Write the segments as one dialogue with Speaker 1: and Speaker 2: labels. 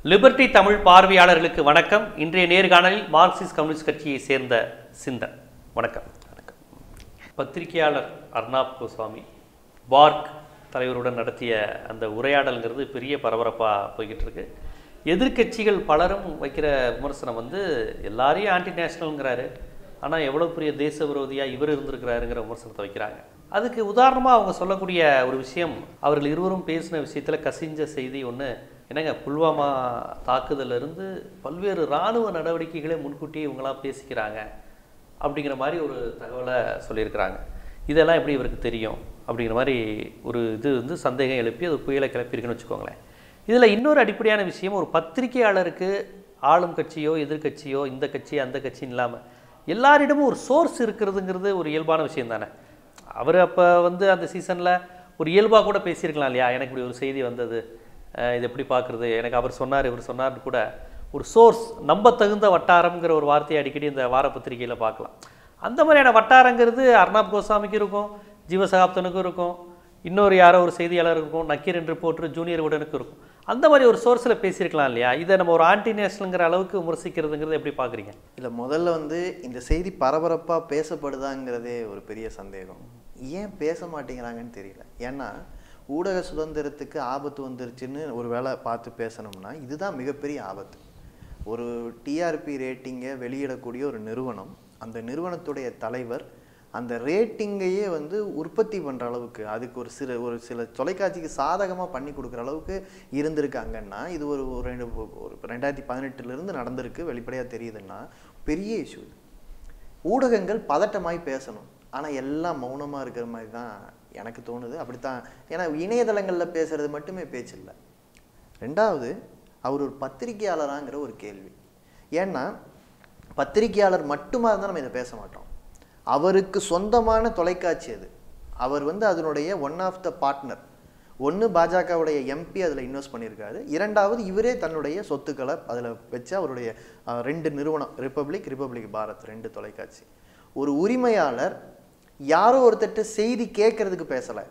Speaker 1: Liberty Tamil பார்வையாளர்களுக்கு வணக்கம் இன்றைய நேர்காணலில் மார்க்சிஸ்ட் கம்யூனிஸ்ட் கட்சியை சேர்ந்த சிந்தன் வணக்கம் வணக்கம் பத்திரிகையாளர் அர்னாப் கோஸ்வாமி பார்க் தலைவருடன் நடத்திய அந்த உரையாடல்ங்கிறது பெரிய பரபரப்பாக போய்கிட்டு இருக்கு எதிர்க்கட்சிகள் பலரும் வைக்கிற விமர்சனம் வந்து எல்லாரையும் ஆன்டி நேஷனலுங்கிறாரு ஆனால் எவ்வளோ பெரிய தேச விரோதியாக இவர் இருந்திருக்கிறாருங்கிற விமர்சனத்தை வைக்கிறாங்க அதுக்கு உதாரணமாக அவங்க சொல்லக்கூடிய ஒரு விஷயம் அவர்கள் இருவரும் பேசின விஷயத்தில் கசிஞ்ச செய்தி ஒன்று என்னங்க புல்வாமா தாக்குதல்ல இருந்து பல்வேறு இராணுவ நடவடிக்கைகளை முன்கூட்டியே இவங்களாம் பேசிக்கிறாங்க அப்படிங்கிற மாதிரி ஒரு தகவலை சொல்லியிருக்கிறாங்க இதெல்லாம் எப்படி இவருக்கு தெரியும் அப்படிங்கிற மாதிரி ஒரு இது வந்து சந்தேகம் எழுப்பி அது புயலை கிளப்பியிருக்குன்னு வச்சுக்கோங்களேன் இதில் இன்னொரு அடிப்படையான விஷயம் ஒரு பத்திரிகையாளருக்கு ஆளும் கட்சியோ எதிர்க்கட்சியோ இந்த கட்சி அந்த கட்சின்னு இல்லாமல் எல்லாரிடமும் ஒரு சோர்ஸ் இருக்கிறதுங்கிறது ஒரு இயல்பான விஷயம் தானே அவர் அப்போ வந்து அந்த சீசனில் ஒரு இயல்பாக கூட பேசியிருக்கலாம் இல்லையா எனக்கு இப்படி ஒரு செய்தி வந்தது அஹ் இது எப்படி பார்க்குறது எனக்கு அவர் சொன்னார் இவர் சொன்னார்னு கூட ஒரு சோர்ஸ் நம்ப தகுந்த வட்டாரம்ங்கிற ஒரு வார்த்தையை அடிக்கடி இந்த வார பத்திரிகையில் பார்க்கலாம் அந்த மாதிரியான வட்டாரங்கிறது அர்னாப் கோஸ்வாமிக்கு இருக்கும் ஜீவசகாப்தனுக்கும் இருக்கும் இன்னொரு யாரோ ஒரு செய்தியாளர் இருக்கும் நக்கீரன் ரிப்போர்ட்டர் ஜூனியர் உடனுக்கும் இருக்கும் அந்த மாதிரி ஒரு சோர்ஸில் பேசியிருக்கலாம் இல்லையா இதை நம்ம ஒரு ஆன்டி நேஷனலுங்கிற அளவுக்கு விமர்சிக்கிறதுங்கிறத எப்படி பார்க்குறீங்க
Speaker 2: இல்லை முதல்ல வந்து இந்த செய்தி பரபரப்பாக பேசப்படுதாங்கிறதே ஒரு பெரிய சந்தேகம் ஏன் பேச மாட்டேங்கிறாங்கன்னு தெரியல ஏன்னா ஊடக சுதந்திரத்துக்கு ஆபத்து வந்துருச்சுன்னு ஒரு வேளை பார்த்து பேசணும்னா இதுதான் மிகப்பெரிய ஆபத்து ஒரு டிஆர்பி ரேட்டிங்கை வெளியிடக்கூடிய ஒரு நிறுவனம் அந்த நிறுவனத்துடைய தலைவர் அந்த ரேட்டிங்கையே வந்து உற்பத்தி பண்ணுற அளவுக்கு அதுக்கு ஒரு சில ஒரு சில தொலைக்காட்சிக்கு சாதகமாக பண்ணி கொடுக்குற அளவுக்கு இருந்திருக்காங்கன்னா இது ஒரு ஒரு ரெண்டு ஒரு ரெண்டாயிரத்தி பதினெட்டுலேருந்து நடந்திருக்கு வெளிப்படையாக தெரியுதுன்னா பெரிய இஷ்யூ இது ஊடகங்கள் பதட்டமாய் பேசணும் ஆனால் எல்லாம் மௌனமாக இருக்கிற மாதிரி தான் எனக்கு தோணுது அப்படித்தான் ஏன்னா இணையதளங்களில் பேசுறது மட்டுமே பேச்சு இல்லை ரெண்டாவது அவர் ஒரு பத்திரிகையாளராங்கிற ஒரு கேள்வி ஏன்னா பத்திரிகையாளர் மட்டுமா இருந்தால் நம்ம இதை பேச மாட்டோம் அவருக்கு சொந்தமான தொலைக்காட்சி அது அவர் வந்து அதனுடைய ஒன் ஆஃப் த பார்ட்னர் ஒன்று பாஜகவுடைய எம்பி அதில் இன்வெஸ்ட் பண்ணியிருக்காரு இரண்டாவது இவரே தன்னுடைய சொத்துக்களை அதில் வச்சு அவருடைய அஹ், ரெண்டு நிறுவனம் ரிப்பப்ளிக் ரிப்பப்ளிக் பாரத் ரெண்டு தொலைக்காட்சி ஒரு உரிமையாளர் யாரோ ஒருத்தட்ட செய்தி கேட்கறதுக்கு பேசலை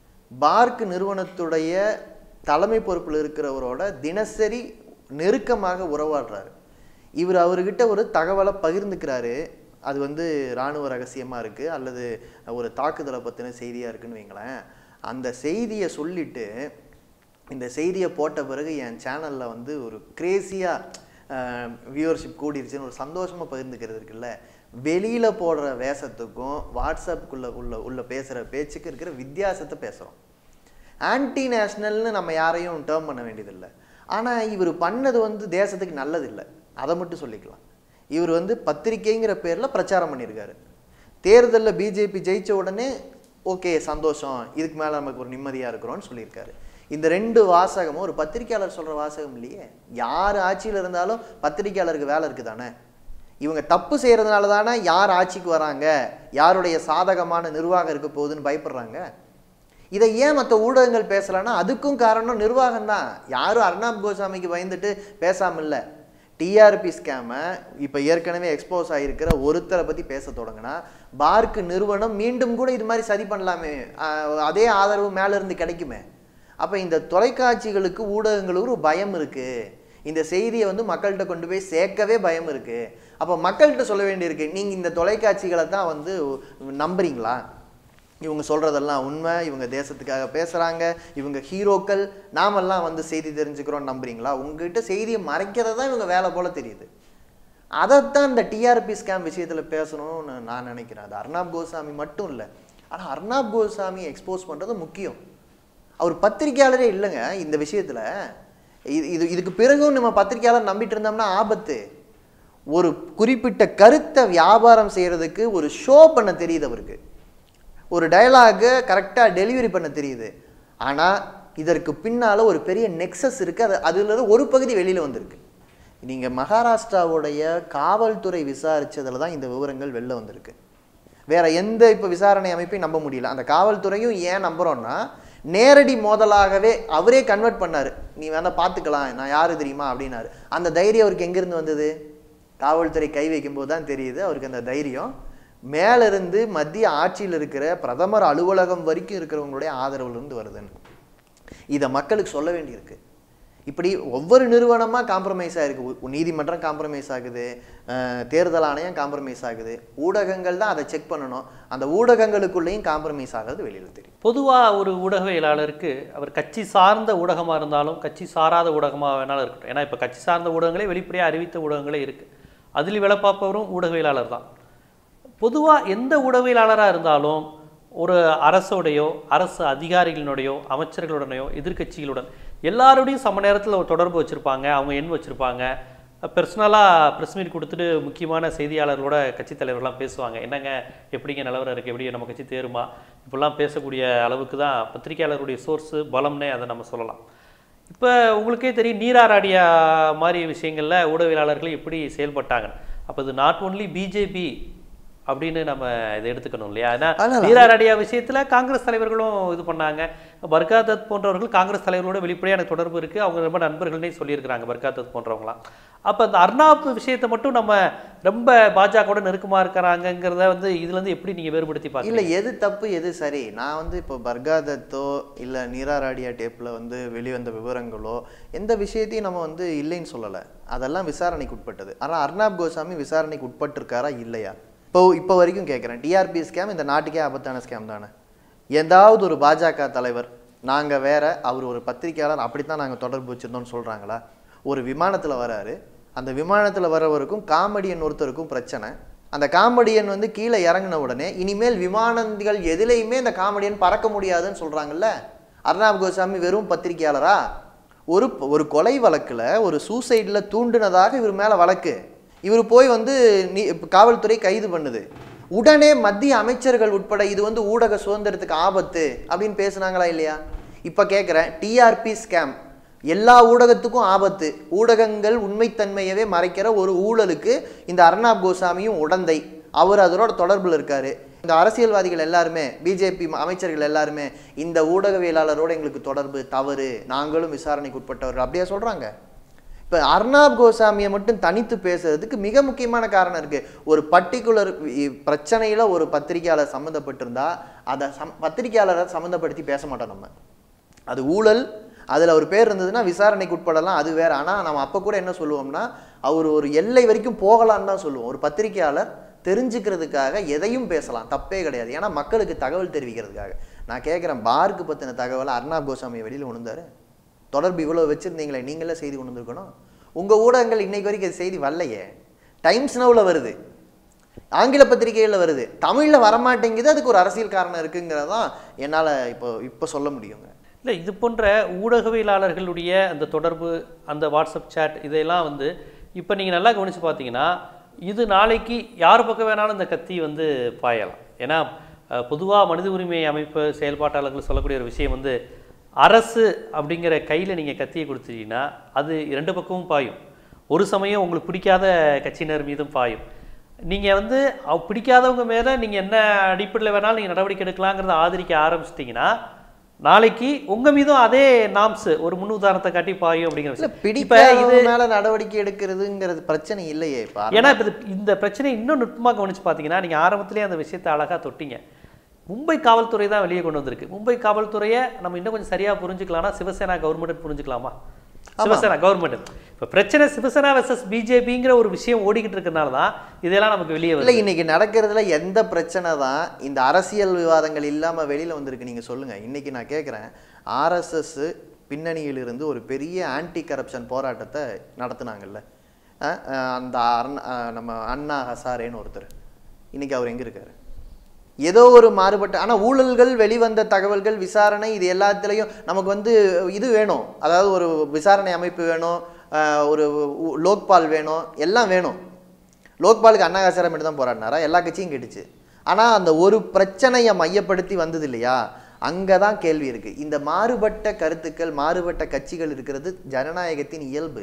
Speaker 2: பார்க் நிறுவனத்துடைய தலைமை பொறுப்பில் இருக்கிறவரோட தினசரி நெருக்கமாக உறவாடுறாரு இவர் அவர்கிட்ட ஒரு தகவலை பகிர்ந்துக்கிறாரு அது வந்து இராணுவ ரகசியமாக இருக்குது அல்லது ஒரு தாக்குதலை பற்றின செய்தியாக இருக்குன்னு வைங்களேன் அந்த செய்தியை சொல்லிட்டு இந்த செய்தியை போட்ட பிறகு என் சேனலில் வந்து ஒரு கிரேசியாக வியூவர்ஷிப் கூடிருச்சுன்னு ஒரு சந்தோஷமாக பகிர்ந்துக்கிறது இருக்குல்ல வெளியில் போடுற வேஷத்துக்கும் வாட்ஸ்அப்புக்குள்ளே உள்ள உள்ள பேசுகிற பேச்சுக்கு இருக்கிற வித்தியாசத்தை பேசுகிறோம் ஆன்டி நேஷ்னல்னு நம்ம யாரையும் டேர்ம் பண்ண வேண்டியதில்லை ஆனால் இவர் பண்ணது வந்து தேசத்துக்கு நல்லதில்லை அதை மட்டும் சொல்லிக்கலாம் இவர் வந்து பத்திரிக்கைங்கிற பேரில் பிரச்சாரம் பண்ணியிருக்காரு தேர்தலில் பிஜேபி ஜெயிச்ச உடனே ஓகே சந்தோஷம் இதுக்கு மேலே நமக்கு ஒரு நிம்மதியாக இருக்கிறோம்னு சொல்லியிருக்காரு இந்த ரெண்டு வாசகமும் ஒரு பத்திரிக்கையாளர் சொல்கிற வாசகம் இல்லையே யார் ஆட்சியில் இருந்தாலும் பத்திரிக்கையாளருக்கு வேலை இருக்குது தானே இவங்க தப்பு செய்கிறதுனால தானே யார் ஆட்சிக்கு வராங்க யாருடைய சாதகமான நிர்வாகம் இருக்க போகுதுன்னு பயப்படுறாங்க இதை ஏன் மற்ற ஊடகங்கள் பேசலைன்னா அதுக்கும் காரணம் நிர்வாகம் தான் யாரும் அர்ணாப் கோசாமிக்கு பயந்துட்டு பேசாம இல்லை டிஆர்பி ஸ்கேமை இப்போ ஏற்கனவே எக்ஸ்போஸ் ஆகியிருக்கிற ஒருத்தரை பற்றி பேச தொடங்கினா பார்க் நிறுவனம் மீண்டும் கூட இது மாதிரி சரி பண்ணலாமே ஆஹ் அதே ஆதரவு மேல இருந்து கிடைக்குமே அப்போ இந்த தொலைக்காட்சிகளுக்கு ஊடகங்களுக்கு ஒரு பயம் இருக்குது இந்த செய்தியை வந்து மக்கள்கிட்ட கொண்டு போய் சேர்க்கவே பயம் இருக்குது அப்போ மக்கள்கிட்ட சொல்ல வேண்டியிருக்கு நீங்கள் இந்த தொலைக்காட்சிகளை தான் வந்து நம்புறீங்களா இவங்க சொல்கிறதெல்லாம் உண்மை இவங்க தேசத்துக்காக பேசுகிறாங்க இவங்க ஹீரோக்கள் நாமெல்லாம் வந்து செய்தி தெரிஞ்சுக்கிறோம் நம்புறீங்களா உங்ககிட்ட செய்தியை மறைக்கிறது தான் இவங்க வேலை போல தெரியுது அதைத்தான் இந்த டிஆர்பி ஸ்கேம் விஷயத்தில் பேசணும்னு நான் நினைக்கிறேன் அது அர்ணாப் கோசாமி மட்டும் இல்லை ஆனால் அர்ணாப் கோசாமி எக்ஸ்போஸ் பண்ணுறது முக்கியம் அவர் பத்திரிக்கையாளரே இல்லைங்க இந்த விஷயத்தில் இது இது இதுக்கு பிறகும் நம்ம பத்திரிக்கையாளர் நம்பிட்டு இருந்தோம்னா ஆபத்து ஒரு குறிப்பிட்ட கருத்தை வியாபாரம் செய்கிறதுக்கு ஒரு ஷோ பண்ண தெரியுது அவருக்கு ஒரு டயலாகை கரெக்டாக டெலிவரி பண்ண தெரியுது ஆனால் இதற்கு பின்னால் ஒரு பெரிய நெக்ஸஸ் இருக்குது அது அதுலேருந்து ஒரு பகுதி வெளியில் வந்திருக்கு நீங்கள் மகாராஷ்டிராவுடைய காவல்துறை விசாரிச்சதுல தான் இந்த விவரங்கள் வெளில வந்திருக்கு வேற எந்த இப்போ விசாரணை அமைப்பையும் நம்ப முடியல அந்த காவல்துறையும் ஏன் நம்புகிறோன்னா நேரடி மோதலாகவே அவரே கன்வெர்ட் பண்ணார் நீ வேணா பார்த்துக்கலாம் நான் யாரு தெரியுமா அப்படின்னாரு அந்த தைரியம் அவருக்கு எங்கேருந்து வந்தது காவல்துறை கை வைக்கும்போது தான் தெரியுது அவருக்கு அந்த தைரியம் மேலிருந்து மத்திய ஆட்சியில் இருக்கிற பிரதமர் அலுவலகம் வரைக்கும் இருக்கிறவங்களுடைய ஆதரவுலேருந்து வருதுன்னு இதை மக்களுக்கு சொல்ல வேண்டியிருக்கு இப்படி ஒவ்வொரு நிறுவனமாக காம்ப்ரமைஸ் ஆயிருக்கு உ- நீதிமன்றம் காம்ப்ரமைஸ் ஆகுது அஹ், தேர்தல் ஆணையம் காம்ப்ரமைஸ் ஆகுது ஊடகங்கள் தான் அதை செக் பண்ணணும் அந்த ஊடகங்களுக்குள்ளேயும் காம்ப்ரமைஸ் ஆகிறது வெளியில் தெரியும்
Speaker 1: பொதுவாக ஒரு ஊடகவியலாளருக்கு அவர் கட்சி சார்ந்த ஊடகமாக இருந்தாலும் கட்சி சாராத ஊடகமாக வேணாலும் இருக்கட்டும் ஏன்னா இப்போ கட்சி சார்ந்த ஊடகங்களே வெளிப்படையாக அறிவித்த ஊடகங்களே இருக்குது அதில் வேலை பார்ப்பவரும் ஊடகவியலாளர் தான் பொதுவாக எந்த ஊடகவியலாளராக இருந்தாலும் ஒரு அரசோடையோ அரசு அதிகாரிகளினுடையோ அமைச்சர்களுடனையோ எதிர்க்கட்சிகளுடன் எல்லாரோடையும் சம நேரத்தில் ஒரு தொடர்பு வச்சுருப்பாங்க அவங்க எண் வச்சுருப்பாங்க பர்சனலாக ப்ரெஸ் மீட் கொடுத்துட்டு முக்கியமான செய்தியாளர்களோட கட்சித் தலைவர்கள்லாம் பேசுவாங்க என்னங்க எப்படிங்க நிலவரம் இருக்குது எப்படி நம்ம கட்சி தேருமா இப்படிலாம் பேசக்கூடிய அளவுக்கு தான் பத்திரிகையாளருடைய சோர்ஸு பலம்னே அதை நம்ம சொல்லலாம் இப்போ உங்களுக்கே தெரியும் நீராராடியா மாதிரி விஷயங்களில் ஊடகவியலாளர்கள் எப்படி செயல்பட்டாங்க அப்போ இது நாட் ஒன்லி பிஜேபி அப்படின்னு நம்ம இதை எடுத்துக்கணும் இல்லையா ஏன்னா
Speaker 2: அதனால-
Speaker 1: நீராராடியா விஷயத்தில் காங்கிரஸ் தலைவர்களும் இது பண்ணாங்க பர்காதத் போன்றவர்கள் காங்கிரஸ் தலைவர்களோட வெளிப்படையான தொடர்பு இருக்குது அவங்க ரொம்ப நண்பர்கள்னே சொல்லியிருக்கிறாங்க பர்காதத் போன்றவங்களாம் அப்போ அந்த அர்னாப் விஷயத்தை மட்டும் நம்ம ரொம்ப பாஜகவோட நெருக்கமாக இருக்கிறாங்கங்கிறத வந்து இதுலேருந்து எப்படி நீங்கள் வேறுபடுத்தி பார்க்கல
Speaker 2: இல்லை எது தப்பு எது சரி நான் வந்து இப்போ பர்காதத்தோ இல்லை நீராராடியா டேப்பில் வந்து வெளிவந்த விவரங்களோ எந்த விஷயத்தையும் நம்ம வந்து இல்லைன்னு சொல்லலை அதெல்லாம் விசாரணைக்கு உட்பட்டது ஆனால் அர்னாப் கோசாமி விசாரணைக்கு உட்பட்டிருக்காரா இல்லையா இப்போ இப்போ வரைக்கும் கேட்குறேன் டிஆர்பி ஸ்கேம் இந்த நாட்டுக்கே ஆபத்தான ஸ்கேம் தானே ஏதாவது ஒரு பாஜக தலைவர் நாங்கள் வேற அவர் ஒரு பத்திரிக்கையாளர் அப்படித்தான் நாங்கள் தொடர்பு வச்சுருந்தோம்னு சொல்கிறாங்களா ஒரு விமானத்தில் வராரு அந்த விமானத்தில் வரவருக்கும் காமெடியன் ஒருத்தருக்கும் பிரச்சனை அந்த காமெடியன் வந்து கீழே இறங்கின உடனே இனிமேல் விமானங்கள் எதுலேயுமே இந்த காமெடியன் பறக்க முடியாதுன்னு சொல்கிறாங்கல்ல அர்ணாப் கோசாமி வெறும் பத்திரிக்கையாளரா ஒரு ஒரு கொலை வழக்கில் ஒரு சூசைடில் தூண்டுனதாக இவர் மேலே வழக்கு இவர் போய் வந்து நீ காவல்துறை கைது பண்ணுது உடனே மத்திய அமைச்சர்கள் உட்பட இது வந்து ஊடக சுதந்திரத்துக்கு ஆபத்து அப்படின்னு பேசுனாங்களா இல்லையா இப்போ கேட்குறேன் டிஆர்பி ஸ்கேம் எல்லா ஊடகத்துக்கும் ஆபத்து ஊடகங்கள் உண்மைத்தன்மையவே மறைக்கிற ஒரு ஊழலுக்கு இந்த அர்ணாப் கோசாமியும் உடந்தை அவர் அதனோட தொடர்பில் இருக்காரு இந்த அரசியல்வாதிகள் எல்லாருமே பிஜேபி அமைச்சர்கள் எல்லாருமே இந்த ஊடகவியலாளரோட எங்களுக்கு தொடர்பு தவறு நாங்களும் விசாரணைக்கு உட்பட்டவர்கள் அப்படியா சொல்றாங்க இப்போ அர்ணாப் கோசாமியை மட்டும் தனித்து பேசுறதுக்கு மிக முக்கியமான காரணம் இருக்கு ஒரு பர்டிகுலர் பிரச்சனையில ஒரு பத்திரிகையாளர் சம்மந்தப்பட்டிருந்தா அதை சம் பத்திரிகையாளரை சம்மந்தப்படுத்தி பேச மாட்டோம் நம்ம அது ஊழல் அதில் அவர் பேர் இருந்ததுன்னா விசாரணைக்கு உட்படலாம் அது வேற ஆனால் நம்ம அப்போ கூட என்ன சொல்லுவோம்னா அவர் ஒரு எல்லை வரைக்கும் போகலான்னு தான் சொல்லுவோம் ஒரு பத்திரிகையாளர் தெரிஞ்சுக்கிறதுக்காக எதையும் பேசலாம் தப்பே கிடையாது ஏன்னா மக்களுக்கு தகவல் தெரிவிக்கிறதுக்காக நான் கேட்குறேன் பார்க்கு பற்றின தகவலை அர்ணாப் கோசாமி வெளியில் உணர்ந்தாரு தொடர்பு இவ்வளோ வச்சுருந்தீங்களே நீங்களே செய்தி கொண்டு வந்திருக்கணும் உங்கள் ஊடகங்கள் இன்னைக்கு வரைக்கும் அது செய்தி வரலையே டைம்ஸ் நவுல வருது ஆங்கில பத்திரிகைகளில் வருது தமிழில் வரமாட்டேங்குது அதுக்கு ஒரு அரசியல் காரணம் இருக்குங்கிறது தான் என்னால் இப்போ இப்போ சொல்ல முடியுங்க
Speaker 1: இல்லை இது போன்ற ஊடகவியலாளர்களுடைய அந்த தொடர்பு அந்த வாட்ஸ்அப் சேட் இதையெல்லாம் வந்து இப்போ நீங்கள் நல்லா கவனித்து பார்த்தீங்கன்னா இது நாளைக்கு யார் பக்கம் வேணாலும் இந்த கத்தி வந்து பாயலாம் ஏன்னா பொதுவாக மனித உரிமை அமைப்பு செயல்பாட்டாளர்கள் சொல்லக்கூடிய ஒரு விஷயம் வந்து அரசு அப்படிங்கிற கையில் நீங்கள் கத்தியை கொடுத்துட்டீங்கன்னா அது ரெண்டு பக்கமும் பாயும் ஒரு சமயம் உங்களுக்கு பிடிக்காத கட்சியினர் மீதும் பாயும் நீங்கள் வந்து அவ- பிடிக்காதவங்க மேலே நீங்கள் என்ன அடிப்படையில் வேணாலும் நீங்கள் நடவடிக்கை எடுக்கலாங்கிறத ஆதரிக்க ஆரம்பிச்சிட்டிங்கன்னா நாளைக்கு உங்கள் மீதும் அதே நாம்ஸ் ஒரு முன் உதாரணத்தை காட்டி பாயும் அப்படிங்கிற
Speaker 2: இல்லை
Speaker 1: விஷயம் இப்போ
Speaker 2: பிடிக்காத
Speaker 1: இது
Speaker 2: மேலே நடவடிக்கை எடுக்கிறதுங்கிறது பிரச்சனை இல்லையே இப்போ
Speaker 1: ஏன்னா இப்போ இது- இந்த பிரச்சனை இன்னும் நுட்பமாக கவனிச்சு பார்த்தீங்கன்னா நீங்கள் ஆரம்பத்திலேயே அந்த விஷயத்தை அழகாக தொட்டீங்க மும்பை காவல்துறை தான் வெளியே கொண்டு வந்திருக்கு மும்பை காவல்துறையை நம்ம இன்னும் கொஞ்சம் சரியாக புரிஞ்சுக்கலாம்னா சிவசேனா கவர்மெண்ட் புரிஞ்சுக்கலாமா சிவசேனா கவர்மெண்ட் இப்போ பிரச்சனை சிவசேனா வெர்சஸ் பிஜேபிங்கிற ஒரு விஷயம் ஓடிக்கிட்டு இருக்கறனால தான் இதெல்லாம் நமக்கு வெளியே
Speaker 2: இல்லை
Speaker 1: வருது
Speaker 2: இன்னைக்கு நடக்கிறதுல எந்த பிரச்சனை தான் இந்த அரசியல் விவாதங்கள் இல்லாமல் வெளியில் வந்திருக்கு நீங்கள் சொல்லுங்கள் இன்னைக்கு நான் கேட்குறேன் ஆர்எஸ்எஸ் பின்னணியிலிருந்து ஒரு பெரிய ஆன்டி கரப்ஷன் போராட்டத்தை நடத்துனாங்கல்ல அஹ், அஹ், அந்த அருண்- அஹ், நம்ம அண்ணா ஹசாரேன்னு ஒருத்தர் இன்னைக்கு அவர் எங்கே இருக்காரு ஏதோ ஒரு மாறுபட்ட ஆனால் ஊழல்கள் வெளிவந்த தகவல்கள் விசாரணை இது எல்லாத்துலேயும் நமக்கு வந்து இது வேணும் அதாவது ஒரு விசாரணை அமைப்பு வேணும் ஆஹ் ஒரு உ- லோக்பால் வேணும் எல்லாம் வேணும் லோக்பாலுக்கு அண்ணா ஹசாரே மட்டும் தான் போராடினாரா எல்லா கட்சியும் கேட்டுச்சு ஆனால் அந்த ஒரு பிரச்சனையை மையப்படுத்தி வந்தது இல்லையா அங்கே தான் கேள்வி இருக்குது இந்த மாறுபட்ட கருத்துக்கள் மாறுபட்ட கட்சிகள் இருக்கிறது ஜனநாயகத்தின் இயல்பு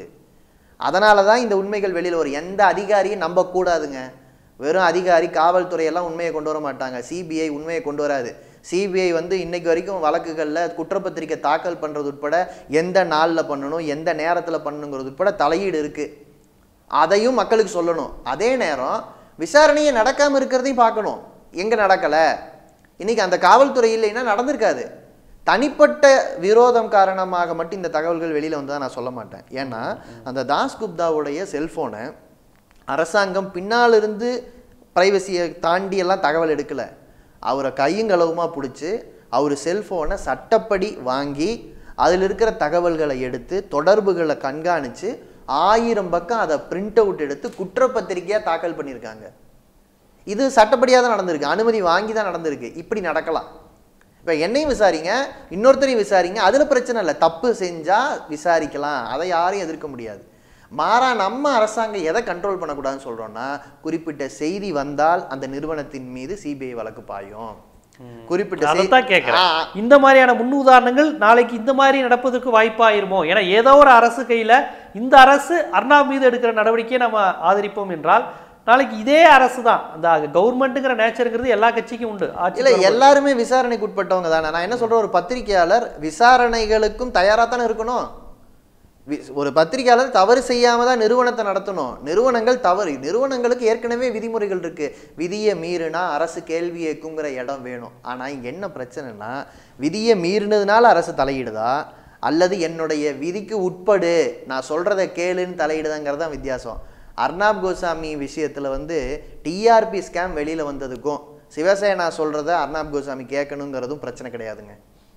Speaker 2: அதனால தான் இந்த உண்மைகள் வெளியில் வரும் எந்த அதிகாரியும் நம்பக்கூடாதுங்க வெறும் அதிகாரி காவல்துறையெல்லாம் உண்மையை கொண்டு வர மாட்டாங்க சிபிஐ உண்மையை கொண்டு வராது சிபிஐ வந்து இன்னைக்கு வரைக்கும் வழக்குகளில் குற்றப்பத்திரிக்கை தாக்கல் பண்ணுறது உட்பட எந்த நாளில் பண்ணணும் எந்த நேரத்தில் பண்ணணுங்கிறது உட்பட தலையீடு இருக்குது அதையும் மக்களுக்கு சொல்லணும் அதே நேரம் விசாரணையை நடக்காமல் இருக்கிறதையும் பார்க்கணும் எங்கே நடக்கலை இன்னைக்கு அந்த காவல்துறை இல்லைன்னா நடந்திருக்காது தனிப்பட்ட விரோதம் காரணமாக மட்டும் இந்த தகவல்கள் வெளியில வந்ததா நான் சொல்ல மாட்டேன் ஏன்னா அந்த தாஸ் குப்தாவுடைய செல்போனை அரசாங்கம் பின்னால் இருந்து பிரைவசியை தாண்டி எல்லாம் தகவல் எடுக்கல அவரை கையும் களவுமா பிடிச்சி அவர் செல்போனை சட்டப்படி வாங்கி அதில் இருக்கிற தகவல்களை எடுத்து தொடர்புகளை கண்காணித்து ஆயிரம் பக்கம் அதை பிரிண்ட் அவுட் எடுத்து குற்றப்பத்திரிக்கையாக தாக்கல் பண்ணியிருக்காங்க இது சட்டப்படியாக தான் நடந்திருக்கு அனுமதி வாங்கி தான் நடந்திருக்கு இப்படி நடக்கலாம் இப்போ என்னையும் விசாரிங்க இன்னொருத்தரையும் விசாரிங்க அதில் பிரச்சனை இல்லை தப்பு செஞ்சால் விசாரிக்கலாம் அதை யாரையும் எதிர்க்க முடியாது மாறா நம்ம அரசாங்கம் எதை கண்ட்ரோல் பண்ணக்கூடாதுன்னு சொல்கிறோன்னா குறிப்பிட்ட செய்தி வந்தால் அந்த நிறுவனத்தின் மீது சிபிஐ வழக்கு பாயும் குறிப்பிட்ட செய்தி-
Speaker 1: அதைத்தான் கேட்குறேன்
Speaker 2: ஆ,
Speaker 1: இந்த மாதிரியான முன் உதாரணங்கள் நாளைக்கு இந்த மாதிரி நடப்பதற்கு வாய்ப்பாயிருமோ ஏன்னா ஏதோ ஒரு அரசு கையில இந்த அரசு அர்ணாப் மீது எடுக்கிற நடவடிக்கையை நம்ம ஆதரிப்போம் என்றால் நாளைக்கு இதே அரசு தான் அந்த கவர்மெண்ட்டுங்கிற நேச்சருங்கிறது எல்லா கட்சிக்கும் உண்டு ஆட்சி
Speaker 2: இல்ல எல்லாருமே விசாரணைக்கு உட்பட்டவங்க தானே நான் என்ன சொல்றேன் ஒரு பத்திரிகையாளர் விசாரணைகளுக்கும் தயாரா தானே இருக்கணும் வி- ஒரு பத்திரிகையாளர் தவறு செய்யாம தான் நிறுவனத்தை நடத்தணும் நிறுவனங்கள் தவறு நிறுவனங்களுக்கு ஏற்கனவே விதிமுறைகள் இருக்கு விதியை மீறினா அரசு கேள்வி கேட்குங்கிற இடம் வேணும் ஆனா இங்க என்ன பிரச்சனைனா விதியை மீறினதுனால அரசு தலையிடுதா அல்லது என்னுடைய விதிக்கு உட்படு நான் சொல்றதை கேளுன்னு தலையிடுதாங்கிறது தான் வித்தியாசம் அர்னாப் கோசாமி விஷயத்துல வந்து டிஆர்பி ஸ்கேம் வெளியில வந்ததுக்கும் சிவசேனா சொல்றத அர்னாப் கோசாமி கேட்கணுங்கிறதும் பிரச்சனை கிடையாதுங்க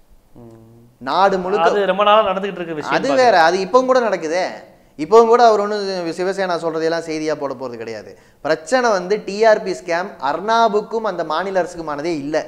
Speaker 2: நாடு முழுக்க
Speaker 1: அது ரொம்ப நாளா நடந்துகிட்டு இருக்க விஷயம்
Speaker 2: அது வேற அது இப்பவும் கூட நடக்குதே இப்பவும் கூட அவர் ஒன்றும் சிவசேனா சொல்றதையெல்லாம் செய்தியா போட போறது கிடையாது பிரச்சனை வந்து டிஆர்பி ஸ்கேம் அர்னாபுக்கும் அந்த மாநில அரசுக்குமானதே இல்லை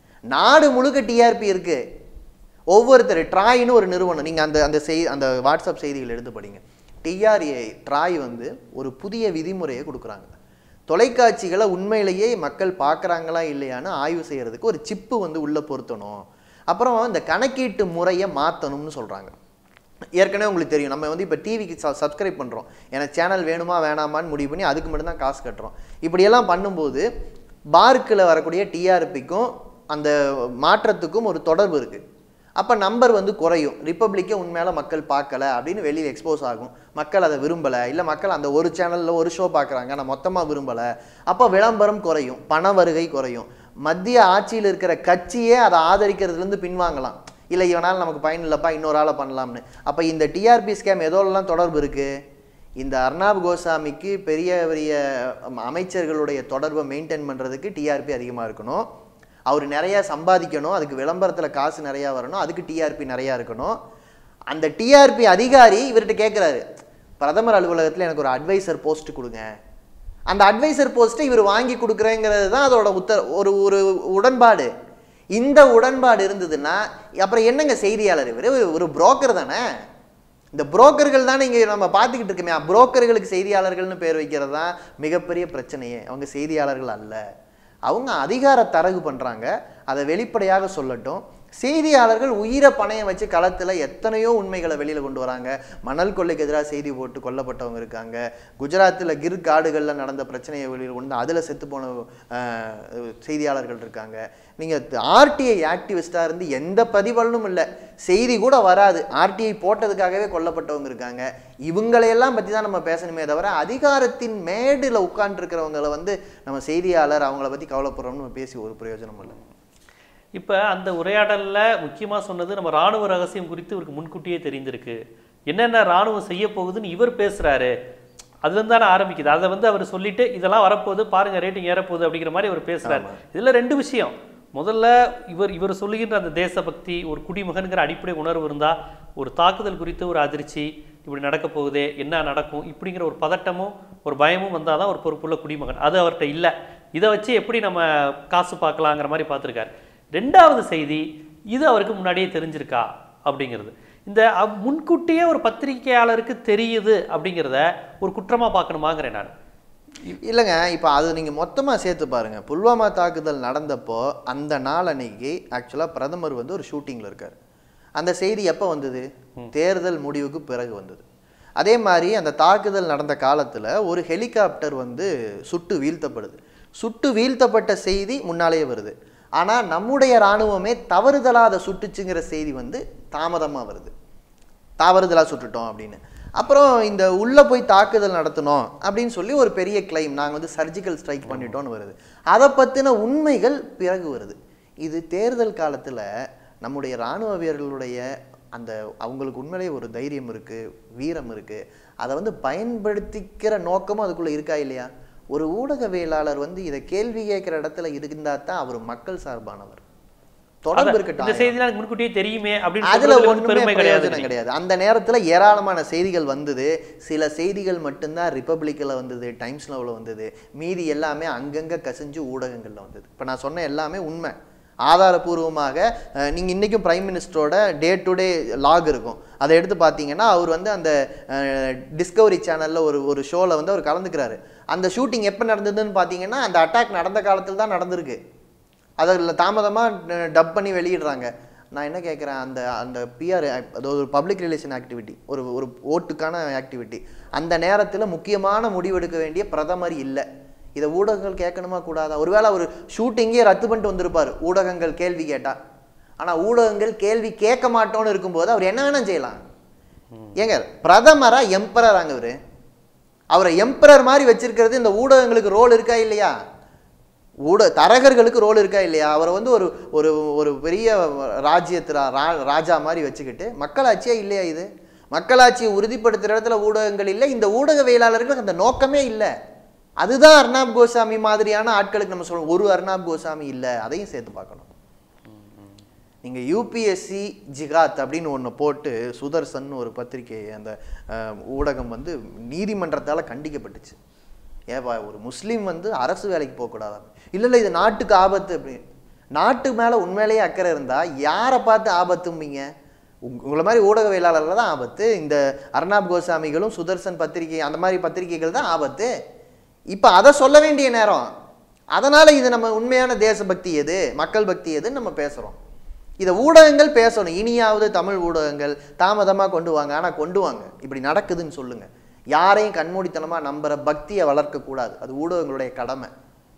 Speaker 2: நாடு முழுக்க டிஆர்பி இருக்கு ஒவ்வொருத்தர் ட்ராய்னு ஒரு நிறுவனம் நீங்க அந்த அந்த செய் அந்த வாட்ஸ்அப் செய்திகள் எடுத்து படிங்க டிஆர்ஏ ட்ராய் வந்து ஒரு புதிய விதிமுறையை கொடுக்குறாங்க தொலைக்காட்சிகளை உண்மையிலேயே மக்கள் பார்க்குறாங்களா இல்லையான்னு ஆய்வு செய்யறதுக்கு ஒரு சிப்பு வந்து உள்ள பொருத்தணும் அப்புறம் இந்த கணக்கீட்டு முறையை மாற்றணும்னு சொல்றாங்க ஏற்கனவே உங்களுக்கு தெரியும் நம்ம வந்து இப்போ டிவிக்கு சப்ஸ்கிரைப் பண்ணுறோம் எனக்கு சேனல் வேணுமா வேணாமான்னு முடிவு பண்ணி அதுக்கு மட்டும்தான் காசு கட்டுறோம் இப்படியெல்லாம் பண்ணும்போது பார்க்கில் வரக்கூடிய டிஆர்பிக்கும் அந்த மாற்றத்துக்கும் ஒரு தொடர்பு இருக்குது அப்போ நம்பர் வந்து குறையும் ரிப்பப்ளிக்கே உண்மையால மக்கள் பார்க்கல அப்படின்னு வெளியில் எக்ஸ்போஸ் ஆகும் மக்கள் அதை விரும்பலை இல்லை மக்கள் அந்த ஒரு சேனலில் ஒரு ஷோ பார்க்குறாங்க நான் மொத்தமாக விரும்பலை அப்போ விளம்பரம் குறையும் பண வருகை குறையும் மத்திய ஆட்சியில் இருக்கிற கட்சியே அதை ஆதரிக்கிறதுலேருந்து பின்வாங்கலாம் இல்லை இவனால் நமக்கு பயன் இல்லைப்பா இன்னொரு ஆளை பண்ணலாம்னு அப்போ இந்த டிஆர்பி ஸ்கேம் எதோடலாம் தொடர்பு இருக்குது இந்த அர்னாப் கோசாமிக்கு பெரிய பெரிய அம், அமைச்சர்களுடைய தொடர்பை மெயின்டைன் பண்ணுறதுக்கு டிஆர்பி அதிகமாக இருக்கணும் அவர் நிறையா சம்பாதிக்கணும் அதுக்கு விளம்பரத்தில் காசு நிறையா வரணும் அதுக்கு டிஆர்பி நிறையா இருக்கணும் அந்த டிஆர்பி அதிகாரி இவர்கிட்ட கேட்குறாரு பிரதமர் அலுவலகத்தில் எனக்கு ஒரு அட்வைசர் போஸ்ட் கொடுங்க அந்த அட்வைசர் போஸ்ட்டை இவர் வாங்கி கொடுக்குறேங்கிறது தான் அதோட உத்த ஒரு ஒரு உடன்பாடு இந்த உடன்பாடு இருந்ததுன்னா அப்புறம் என்னங்க செய்தியாளர் இவர் ஒரு புரோக்கர் தானே இந்த புரோக்கர்கள் தானே இங்கே நம்ம பார்த்துக்கிட்டு இருக்கோமே புரோக்கர்களுக்கு செய்தியாளர்கள்னு பேர் வைக்கிறது தான் மிகப்பெரிய பிரச்சனையே அவங்க செய்தியாளர்கள் அல்ல அவங்க அதிகார தரகு பண்ணுறாங்க அதை வெளிப்படையாக சொல்லட்டும் செய்தியாளர்கள் உயிரை பணையம் வச்சு களத்தில் எத்தனையோ உண்மைகளை வெளியில் கொண்டு வராங்க மணல் கொள்ளைக்கு எதிராக செய்தி போட்டு கொல்லப்பட்டவங்க இருக்காங்க குஜராத்தில் கிர் காடுகளில் நடந்த பிரச்சனையை வெளியில் கொண்டு அதில் செத்து போன அஹ், செய்தியாளர்கள் இருக்காங்க நீங்கள் ஆர்டிஐ ஆக்டிவிஸ்டாக இருந்து எந்த பதிவலனும் இல்லை செய்தி கூட வராது ஆர்டிஐ போட்டதுக்காகவே கொல்லப்பட்டவங்க இருக்காங்க இவங்களையெல்லாம் பற்றி தான் நம்ம பேசணுமே தவிர அதிகாரத்தின் மேடில் உட்கார்ந்துருக்கிறவங்களை வந்து நம்ம செய்தியாளர் அவங்கள பற்றி கவலைப்படுறோம்னு நம்ம பேசி ஒரு பிரயோஜனம் இல்லை
Speaker 1: இப்போ அந்த உரையாடல்ல முக்கியமா சொன்னது நம்ம ராணுவ ரகசியம் குறித்து இவருக்கு முன்கூட்டியே தெரிந்திருக்கு என்னென்ன ராணுவம் செய்ய போகுதுன்னு இவர் பேசுறாரு அதுலேருந்து தானே ஆரம்பிக்குது அதை வந்து அவர் சொல்லிட்டு இதெல்லாம் வரப்போகுது பாருங்க ரேட்டிங் ஏறப்போகுது அப்படிங்கிற மாதிரி அவர் பேசுறாரு இதுல ரெண்டு விஷயம் முதல்ல இவர் இவர் சொல்லுகின்ற அந்த தேசபக்தி ஒரு குடிமகனுங்கிற அடிப்படை உணர்வு இருந்தா ஒரு தாக்குதல் குறித்து ஒரு அதிர்ச்சி இப்படி நடக்க போகுதே என்ன நடக்கும் இப்படிங்கிற ஒரு பதட்டமும் ஒரு பயமும் வந்தால் தான் ஒரு பொறுப்புள்ள குடிமகன் அது அவர்கிட்ட இல்லை இதை வச்சு எப்படி நம்ம காசு பார்க்கலாங்கிற மாதிரி பார்த்துருக்காரு ரெண்டாவது செய்தி இது அவருக்கு முன்னாடியே தெரிஞ்சிருக்கா அப்படிங்கிறது இந்த அவ்- முன்கூட்டியே ஒரு பத்திரிகையாளருக்கு தெரியுது அப்படிங்கிறத ஒரு குற்றமா பார்க்கணுமாங்கிறேன் நான்
Speaker 2: இல்லைங்க இப்போ அது நீங்கள் மொத்தமாக சேர்த்து பாருங்க புல்வாமா தாக்குதல் நடந்தப்போ அந்த நாள் அன்னைக்கு ஆக்சுவலாக பிரதமர் வந்து ஒரு ஷூட்டிங்கில் இருக்கார் அந்த செய்தி எப்போ வந்தது தேர்தல் முடிவுக்கு பிறகு வந்தது அதே மாதிரி அந்த தாக்குதல் நடந்த காலத்தில் ஒரு ஹெலிகாப்டர் வந்து சுட்டு வீழ்த்தப்படுது சுட்டு வீழ்த்தப்பட்ட செய்தி முன்னாலேயே வருது ஆனால் நம்முடைய இராணுவமே தவறுதலாக அதை சுட்டுச்சுங்கிற செய்தி வந்து தாமதமாக வருது தவறுதலாக சுட்டுட்டோம் அப்படின்னு அப்புறம் இந்த உள்ளே போய் தாக்குதல் நடத்தணும் அப்படின்னு சொல்லி ஒரு பெரிய கிளைம் நாங்கள் வந்து சர்ஜிக்கல் ஸ்ட்ரைக் பண்ணிட்டோம்னு வருது அதை பற்றின உண்மைகள் பிறகு வருது இது தேர்தல் காலத்தில் நம்முடைய இராணுவ வீரர்களுடைய அந்த அவங்களுக்கு உண்மையிலேயே ஒரு தைரியம் இருக்கு வீரம் இருக்கு அதை வந்து பயன்படுத்திக்கிற நோக்கமும் அதுக்குள்ள இருக்கா இல்லையா ஒரு ஊடகவியலாளர் வந்து இதை கேள்வி கேட்கிற இடத்துல இருந்தா தான் அவர் மக்கள் சார்பானவர் தொடர்பு
Speaker 1: இந்த
Speaker 2: இருக்கட்டும்
Speaker 1: செய்திலாம் எனக்கு முன்கூட்டியே தெரியுமே அப்படின்னு
Speaker 2: அதுல
Speaker 1: சொல்றதுல வந்து
Speaker 2: ஒண்ணுமே
Speaker 1: பெருமை கிடையாது
Speaker 2: பிரயோஜனம் கிடையாது அந்த நேரத்துல ஏராளமான செய்திகள் வந்தது சில செய்திகள் மட்டும்தான் ரிப்பப்ளிக்ல வந்தது டைம்ஸ் நவ்ல வந்தது மீதி எல்லாமே அங்கங்க கசிஞ்சு ஊடகங்கள்ல வந்தது இப்ப நான் சொன்ன எல்லாமே உண்மை ஆதாரபூர்வமாக அஹ், நீங்க இன்னைக்கும் பிரைம் மினிஸ்டரோட டே டு டே லாக் இருக்கும் அதை எடுத்து பார்த்தீங்கன்னா அவர் வந்து அந்த டிஸ்கவரி சேனல்ல ஒரு ஒரு ஷோல வந்து அவர் கலந்துக்கிறாரு அந்த ஷூட்டிங் எப்போ நடந்ததுன்னு பார்த்தீங்கன்னா அந்த அட்டாக் நடந்த காலத்தில் தான் நடந்திருக்கு அதில் தாமதமாக டப் பண்ணி வெளியிடுறாங்க நான் என்ன கேட்குறேன் அந்த அந்த பிஆர் அதாவது ஒரு பப்ளிக் ரிலேஷன் ஆக்டிவிட்டி ஒரு ஒரு ஓட்டுக்கான ஆக்டிவிட்டி அந்த நேரத்தில் முக்கியமான முடிவெடுக்க வேண்டிய பிரதமர் இல்லை இதை ஊடகங்கள் கேட்கணுமா கூடாதா ஒருவேளை ஒரு ஷூட்டிங்கே ரத்து பண்ணிட்டு வந்திருப்பார் ஊடகங்கள் கேள்வி கேட்டா ஆனால் ஊடகங்கள் கேள்வி கேட்க மாட்டோம்னு இருக்கும்போது அவர் என்ன வேணாலும் செய்யலாம் ஏங்க பிரதமரா எம்பரராங்க இவரு அவரை எம்பரர் மாதிரி வச்சிருக்கிறது இந்த ஊடகங்களுக்கு ரோல் இருக்கா இல்லையா ஊட தரகர்களுக்கு ரோல் இருக்கா இல்லையா அவரை வந்து ஒரு ஒரு ஒரு பெரிய ராஜ்யத்தில் ரா ராஜா மாதிரி வச்சுக்கிட்டு மக்களாட்சியா இல்லையா இது மக்களாட்சியை உறுதிப்படுத்துகிற இடத்துல ஊடகங்கள் இல்லை இந்த ஊடகவியலாளர்களுக்கு அந்த நோக்கமே இல்லை அதுதான் அர்ணாப் கோசாமி மாதிரியான ஆட்களுக்கு நம்ம சொல்றோம் ஒரு அர்ணாப் கோசாமி இல்லை அதையும் சேர்த்து பார்க்கணும் நீங்க யூபிஎஸ்சி ஜிகாத் அப்படின்னு ஒன்று போட்டு சுதர்சன் ஒரு பத்திரிகை அந்த அஹ், ஊடகம் வந்து நீதிமன்றத்தால கண்டிக்கப்பட்டுச்சு ஏப்பா ஒரு முஸ்லீம் வந்து அரசு வேலைக்கு போகக்கூடாதா இல்லை இல்லை இது நாட்டுக்கு ஆபத்து அப்படின்னு நாட்டு மேலே உண்மையிலேயே அக்கறை இருந்தா யாரை பார்த்து ஆபத்தும்பீங்க உங்க- உங்களை மாதிரி ஊடகவியலாளர்கள் தான் ஆபத்து இந்த அர்ணாப் கோசாமிகளும் சுதர்சன் பத்திரிகை அந்த மாதிரி பத்திரிகைகள் தான் ஆபத்து இப்போ அதை சொல்ல வேண்டிய நேரம் அதனால இது நம்ம உண்மையான தேசபக்தி எது மக்கள் பக்தி எதுன்னு நம்ம பேசுறோம் இதை ஊடகங்கள் பேசணும் இனியாவது தமிழ் ஊடகங்கள் தாமதமா கொண்டு வாங்க ஆனா கொண்டு வாங்க இப்படி நடக்குதுன்னு சொல்லுங்க யாரையும் கண்மூடித்தனமா நம்புற பக்தியை வளர்க்க கூடாது அது ஊடகங்களுடைய கடமை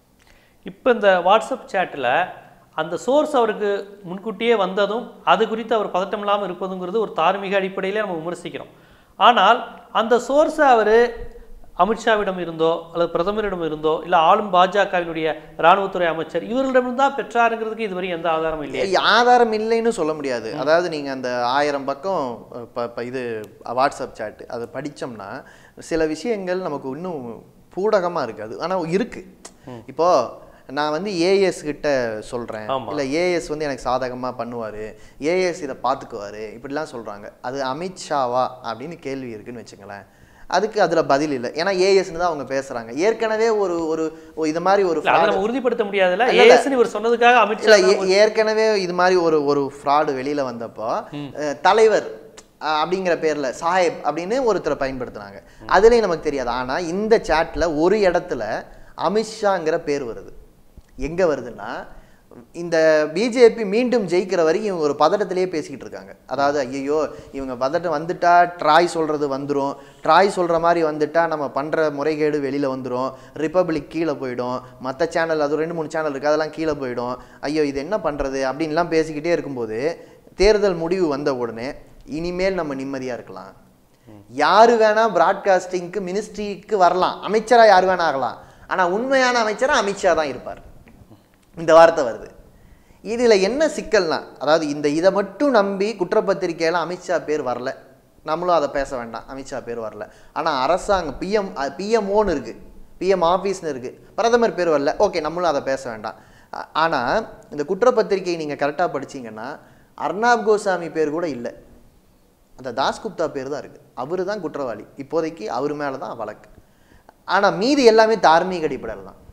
Speaker 1: இப்போ இந்த வாட்ஸ்அப் சேட்டில் அந்த சோர்ஸ் அவருக்கு முன்கூட்டியே வந்ததும் அது குறித்து அவர் பதட்டம் இல்லாமல் இருப்பதுங்கிறது ஒரு தார்மீக அடிப்படையிலே நம்ம விமர்சிக்கிறோம் ஆனால் அந்த சோர்ஸை அவர் அமித்ஷாவிடம் இருந்தோ அல்லது பிரதமரிடம் இருந்தோ இல்லை ஆளும் பாஜகவினுடைய இராணுவத்துறை அமைச்சர் இவர்களிடம் தான் பெற்றாருங்கிறதுக்கு இதுவரை எந்த ஆதாரமும் இல்லையா
Speaker 2: ஏய், ஆதாரம் இல்லைன்னு சொல்ல முடியாது அதாவது நீங்க அந்த ஆயிரம் பக்கம் அஹ், ப- ப- இது வாட்ஸ்அப் சாட் அதை படிச்சோம்னா சில விஷயங்கள் நமக்கு இன்னும் பூடகமா இருக்காது ஆனா இருக்கு இப்போ நான் வந்து ஏஎஸ் கிட்ட சொல்றேன்
Speaker 1: ஆமா.
Speaker 2: இல்ல ஏஎஸ் வந்து எனக்கு சாதகமா பண்ணுவாரு ஏஎஸ் இதை பார்த்துக்குவாரு இப்படிலாம் சொல்றாங்க அது அமித்ஷாவா அப்படின்னு கேள்வி இருக்குன்னு வச்சுங்களேன் அதுக்கு அதுல பதில் இல்லை ஏன்னா ஏஎஸ்னு தான் அவங்க பேசுறாங்க ஏற்கனவே ஒரு ஒரு ஒரு இது மாதிரி ஒரு
Speaker 1: இல்ல, அதை
Speaker 2: fraud-
Speaker 1: நம்ம உறுதிப்படுத்த முடியாதுல்ல
Speaker 2: இல்ல, இல்ல.
Speaker 1: ஏஎஸ்ன்னு இவர் சொன்னதுக்காக அமித்ஷா
Speaker 2: இல்ல ஏ- ஏற்கனவே இது மாதிரி ஒரு ஒரு ஃப்ராடு வெளியில வந்தப்போ அஹ், தலைவர் அஹ், அப்படிங்கிற பேர்ல சாஹேப் அப்படின்னு ஒருத்தரை பயன்படுத்துனாங்க அதுலயும் நமக்கு தெரியாது ஆனா இந்த சாட்ல ஒரு இடத்துல அமித்ஷாங்கிற பேர் வருது எங்க வருதுன்னா இந்த பிஜேபி மீண்டும் ஜெயிக்கிற வரைக்கும் இவங்க ஒரு பதட்டத்திலேயே பேசிக்கிட்டு இருக்காங்க அதாவது ஐயோ இவங்க பதட்டம் வந்துட்டா ட்ராய் சொல்றது வந்துரும் ட்ராய் சொல்ற மாதிரி வந்துட்டா நம்ம பண்ற முறைகேடு வெளியில வந்துரும் ரிப்பப்ளிக் கீழே போயிடும் மற்ற சேனல் அது ரெண்டு மூணு சேனல் இருக்கு அதெல்லாம் கீழே போயிடும் ஐயோ இது என்ன பண்றது அப்படின்லாம் பேசிக்கிட்டே இருக்கும்போது தேர்தல் முடிவு வந்த உடனே இனிமேல் நம்ம நிம்மதியா இருக்கலாம் யாரு வேணா பிராட்காஸ்டிங்க்கு மினிஸ்ட்ரிக்கு வரலாம் அமைச்சரா யார் வேணா ஆகலாம் ஆனா உண்மையான அமைச்சரா அமித்ஷா தான் இருப்பார் இந்த வார்த்தை வருது இதுல என்ன சிக்கல்னா அதாவது இந்த இதை மட்டும் நம்பி குற்றப்பத்திரிக்கையில அமித்ஷா பேர் வரல நம்மளும் அதை பேச வேண்டாம் அமித்ஷா பேர் வரல ஆனா அரசாங்கம் பிஎம் பிஎம்ஓன்னு இருக்கு பிஎம் ஆஃபீஸ்னு இருக்கு பிரதமர் பேர் வரல ஓகே நம்மளும் அதை பேச வேண்டாம் ஆ- ஆனா இந்த குற்றப்பத்திரிக்கை நீங்க கரெக்டா படிச்சீங்கன்னா அர்னாப் கோசாமி பேர் கூட இல்லை அந்த தாஸ்குப்தா பேர் தான் இருக்கு அவரு தான் குற்றவாளி இப்போதைக்கு அவர் மேல தான் வழக்கு ஆனா மீதி எல்லாமே தார்மீக அடிப்படையில் தான்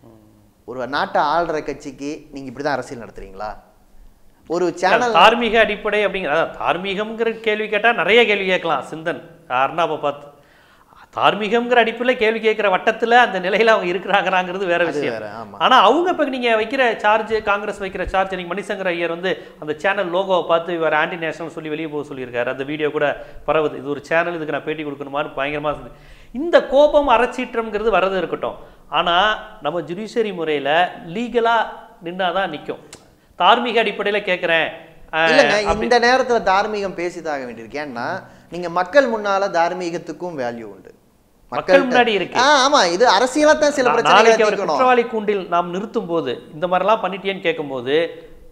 Speaker 2: ஒரு நாட்டை ஆள்ற கட்சிக்கு நீங்க இப்படி தான் அரசியல் நடத்துறீங்களா ஒரு சேனல்
Speaker 1: தார்மீக அடிப்படை அப்படிங்கிற அதான் தார்மீகம்ங்கிற கேள்வி கேட்டா நிறைய கேள்வி கேட்கலாம் சிந்தன் அர்ணாபை பார்த்து தார்மீகம்ங்கிற அடிப்படையில் கேள்வி கேட்கிற வட்டத்துல அந்த நிலையில அவங்க இருக்கிறாங்கிறாங்கிறது வேற
Speaker 2: அது
Speaker 1: விஷயம்
Speaker 2: வேற ஆமா
Speaker 1: ஆனா அவங்க இப்ப நீங்க வைக்கிற சார்ஜ் காங்கிரஸ் வைக்கிற சார்ஜ் நீங்க மணிசங்கர் ஐயர் வந்து அந்த சேனல் லோகோவை பார்த்து இவர் ஆன்டி நேஷனல் சொல்லி வெளியே போக சொல்லியிருக்காரு அந்த வீடியோ கூட பரவுது இது ஒரு சேனல் இதுக்கு நான் பேட்டி கொடுக்கணுமான்னு பயங்கரமா இருந்தது இந்த கோபம் அறச்சீற்றம்ங்கிறது வரது இருக்கட்டும் ஆனா நம்ம ஜுடிஷியரி முறையில லீகலா நின்னாதான் நிக்கும் தார்மீக அடிப்படையில கேட்கிறேன் அஹ்,
Speaker 2: இல்லைங்க இந்த நேரத்துல தார்மீகம் பேசிதாக வேண்டியிருக்கு ஏன்னா நீங்க மக்கள் முன்னால தார்மீகத்துக்கும் வேல்யூ உண்டு
Speaker 1: மக்கள் முன்னாடி இருக்கு.
Speaker 2: ஆ, ஆமா இது அரசியலா தான் சில
Speaker 1: நா-
Speaker 2: பிரச்சனைகளை
Speaker 1: நாளைக்கு அவர்
Speaker 2: தீர்க்கணும்
Speaker 1: குற்றவாளி கூண்டில் நாம் நிறுத்தும் போது இந்த மாதிரிலாம் பண்ணிட்டேன்னு கேட்கும்போது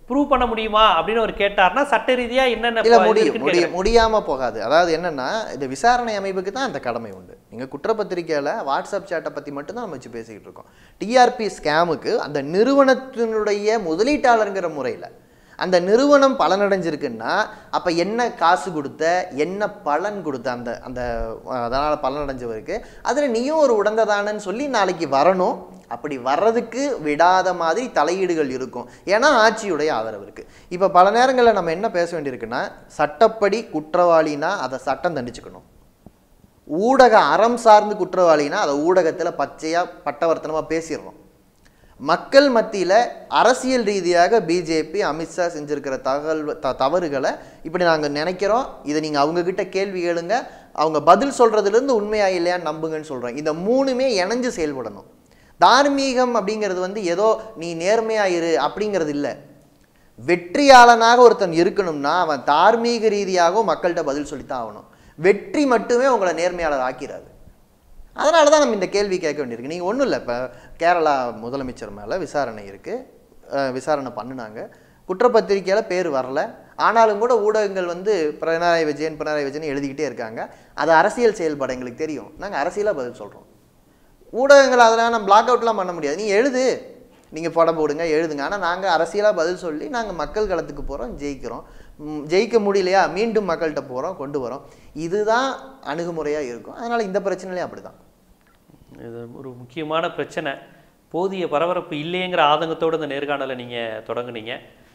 Speaker 1: ப்ரூவ் பண்ண முடியுமா அப்படின்னு அவர் கேட்டார்னா சட்ட ரீதியா என்னென்ன
Speaker 2: இல்ல
Speaker 1: ப- இது
Speaker 2: முடியும்
Speaker 1: இருக்குன்னு
Speaker 2: முடியும் முடியாம போகாது அதாவது என்னன்னா இந்த விசாரணை அமைப்புக்கு தான் அந்த கடமை உண்டு நீங்க குற்றப்பத்திரிக்கையில வாட்ஸ்அப் சேட்டை பத்தி மட்டும் தான் நம்ம வச்சு பேசிக்கிட்டு இருக்கோம் டிஆர்பி ஸ்கேமுக்கு அந்த நிறுவனத்தினுடைய முதலீட்டாளருங்கிற முறையில அந்த நிறுவனம் பலனடைஞ்சிருக்குன்னா அப்ப என்ன காசு கொடுத்த என்ன பலன் கொடுத்த அந்த அந்த அஹ், அதனால பலனடைஞ்சவருக்கு அதுல நீயும் ஒரு உடந்ததானன்னு சொல்லி நாளைக்கு வரணும் அப்படி வர்றதுக்கு விடாத மாதிரி தலையீடுகள் இருக்கும் ஏன்னா ஆட்சியுடைய ஆதரவு இருக்கு இப்போ பல நேரங்களில் நம்ம என்ன பேச வேண்டியிருக்குன்னா சட்டப்படி குற்றவாளினா அதை சட்டம் தண்டிச்சுக்கணும் ஊடக அறம் சார்ந்து குற்றவாளினா அதை ஊடகத்தில் பச்சையாக பட்டவர்த்தனமாக பேசிடுறோம் மக்கள் மத்தியில் அரசியல் ரீதியாக பிஜேபி அமித்ஷா செஞ்சிருக்கிற தகவல் த தவறுகளை இப்படி நாங்கள் நினைக்கிறோம் இதை நீங்கள் அவங்கக்கிட்ட கேள்வி கேளுங்க அவங்க பதில் சொல்கிறதுலேருந்து உண்மையா இல்லையான்னு நம்புங்கன்னு சொல்கிறோம் இந்த மூணுமே இணைஞ்சு செயல்படணும் தார்மீகம் அப்படிங்கிறது வந்து ஏதோ நீ நேர்மையாயிரு அப்படிங்கிறது இல்லை வெற்றியாளனாக ஒருத்தன் இருக்கணும்னா அவன் தார்மீக ரீதியாகவும் மக்கள்கிட்ட பதில் சொல்லித்தான் ஆகணும் வெற்றி மட்டுமே உங்களை நேர்மையாளர் ஆக்கிறாது அதனால தான் நம்ம இந்த கேள்வி கேட்க வேண்டியிருக்கு நீங்கள் ஒன்றும் இல்லை இப்போ கேரளா முதலமைச்சர் மேலே விசாரணை இருக்குது விசாரணை பண்ணினாங்க குற்றப்பத்திரிக்கையில் பேர் வரல ஆனாலும் கூட ஊடகங்கள் வந்து பினராயி விஜயன் பினராயி விஜயன் எழுதிக்கிட்டே இருக்காங்க அது அரசியல் செயல்பாடு எங்களுக்கு தெரியும் நாங்கள் அரசியலாக பதில் சொல்கிறோம் ஊடகங்கள் அதெல்லாம் நம்ம பிளாக் அவுட்லாம் பண்ண முடியாது நீ எழுது நீங்கள் படம் போடுங்க எழுதுங்க ஆனால் நாங்கள் அரசியலாக பதில் சொல்லி நாங்கள் மக்கள் களத்துக்கு போகிறோம் ஜெயிக்கிறோம் ம், ஜெயிக்க முடியலையா மீண்டும் மக்கள்கிட்ட போகிறோம் கொண்டு வரோம் இதுதான் அணுகுமுறையாக இருக்கும் அதனால் இந்த பிரச்சனையிலையும் அப்படி தான்
Speaker 1: இது ஒரு முக்கியமான பிரச்சனை போதிய பரபரப்பு இல்லைங்கிற ஆதங்கத்தோடு இந்த நேர்காணலை நீங்கள் தொடங்குனீங்க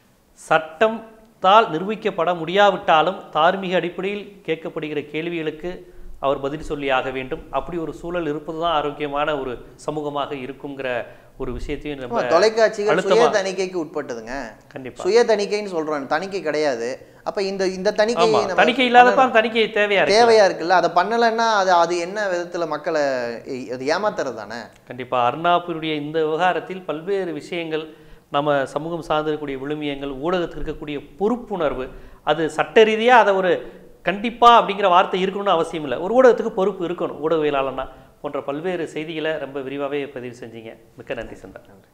Speaker 1: சட்டத்தால் நிரூபிக்கப்பட முடியாவிட்டாலும் தார்மீக அடிப்படையில் கேட்கப்படுகிற கேள்விகளுக்கு அவர் பதில் சொல்லி ஆக வேண்டும் அப்படி ஒரு சூழல் இருப்பது தான் ஆரோக்கியமான ஒரு சமூகமாக இருக்குங்கிற ஒரு விஷயத்தையும்
Speaker 2: ஆமா,
Speaker 1: நம்ம
Speaker 2: தொலைக்காட்சிகள் சுய
Speaker 1: அழுத்தமா
Speaker 2: தணிக்கைக்கு உட்பட்டதுங்க
Speaker 1: கண்டிப்பா
Speaker 2: சுய தணிக்கைன்னு சொல்கிறோம் தணிக்கை கிடையாது அப்போ இந்த இந்த தணிக்கை
Speaker 1: ஆமா
Speaker 2: நம்ம
Speaker 1: தணிக்கை இல்லாதப்ப தணிக்கை தேவையா இருக்கு
Speaker 2: தேவையா இருக்குல்ல அதை பண்ணலைன்னா அது அது என்ன விதத்துல மக்களை ஏ- அது ஏமாத்துறது தானே
Speaker 1: கண்டிப்பா அர்ணாப்பினுடைய இந்த விவகாரத்தில் பல்வேறு விஷயங்கள் நம்ம சமூகம் சார்ந்திருக்கக்கூடிய விழுமியங்கள் ஊடகத்துக்கு இருக்கக்கூடிய பொறுப்புணர்வு அது சட்ட ரீதியா அதை ஒரு கண்டிப்பா அப்படிங்கிற வார்த்தை இருக்கணும்னு அவசியம் இல்லை ஒரு ஊடகத்துக்கு பொறுப்பு இருக்கணும் ஊடகவியலாளனா போன்ற பல்வேறு செய்திகளை ரொம்ப விரிவாகவே பதிவு செஞ்சீங்க மிக்க நன்றி சந்தா